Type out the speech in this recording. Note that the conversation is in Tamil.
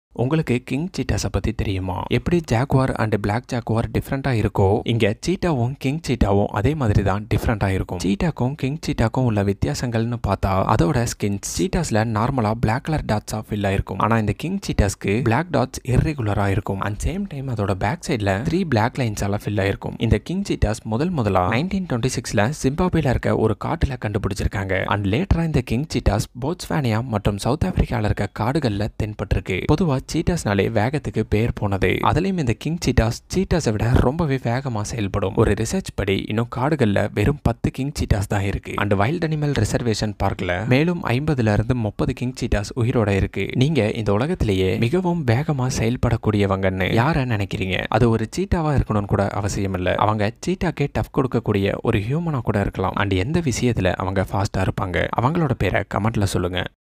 உங்களுக்கு கிங் சீட்டாஸை பற்றி தெரியுமா எப்படி ஜாகுவார் அண்ட் பிளாக் ஜாகுவார் டிஃப்ரெண்ட்டாக இருக்கோ இங்கே சீட்டாவும் கிங் சீட்டாவும் அதே மாதிரி தான் டிஃப்ரெண்ட்டாக இருக்கும் சீட்டாக்கும் கிங் சீட்டாக்கும் உள்ள வித்தியாசங்கள்னு பார்த்தா அதோட ஸ்கின்ஸ் சீட்டாஸில் நார்மலாக பிளாக் கலர் டாட்ஸாக ஃபில் ஆயிருக்கும் ஆனால் இந்த கிங் சீட்டாஸ்க்கு பிளாக் டாட்ஸ் இர்ரெகுலராக இருக்கும் அண்ட் சேம் டைம் அதோட பேக் சைடில் த்ரீ பிளாக் லைன்ஸால ஃபில் ஆயிருக்கும் இந்த கிங் சீட்டாஸ் முதல் முதலா நைன்டீன் டுவெண்ட்டி சிக்ஸில் சிம்பாபேல இருக்க ஒரு காட்டில் கண்டுபிடிச்சிருக்காங்க அண்ட் லேட்டரா இந்த கிங் சீட்டாஸ் போட்ஸ்வானியா மற்றும் சவுத் ஆப்பிரிக்கால இருக்க காடுகள்ல தென்பட்டிருக்கு பொதுவா சீட்டாஸ்னாலே வேகத்துக்கு பேர் போனது அதுலயும் இந்த கிங் சீட்டாஸ் சீட்டாஸை விட ரொம்பவே வேகமா செயல்படும் ஒரு ரிசர்ச் படி இன்னும் காடுகள்ல வெறும் பத்து கிங் சீட்டாஸ் தான் இருக்கு அண்ட் வைல்ட் அனிமல் ரிசர்வேஷன் பார்க்ல மேலும் ஐம்பதுல இருந்து முப்பது கிங் சீட்டாஸ் உயிரோட இருக்கு நீங்க இந்த உலகத்திலேயே மிகவும் வேகமா செயல்படக்கூடியவங்கன்னு யார நினைக்கிறீங்க அது ஒரு சீட்டாவா இருக்கணும்னு கூட அவசியம் இல்ல அவங்க சீட்டாக்கே டஃப் கொடுக்கக்கூடிய ஒரு ஹியூமனா கூட இருக்கலாம் அண்ட் எந்த விஷயத்துல அவங்க ஃபாஸ்டா இருப்பாங்க அவங்களோட பேரை கமெண்ட்ல சொல்லுங்க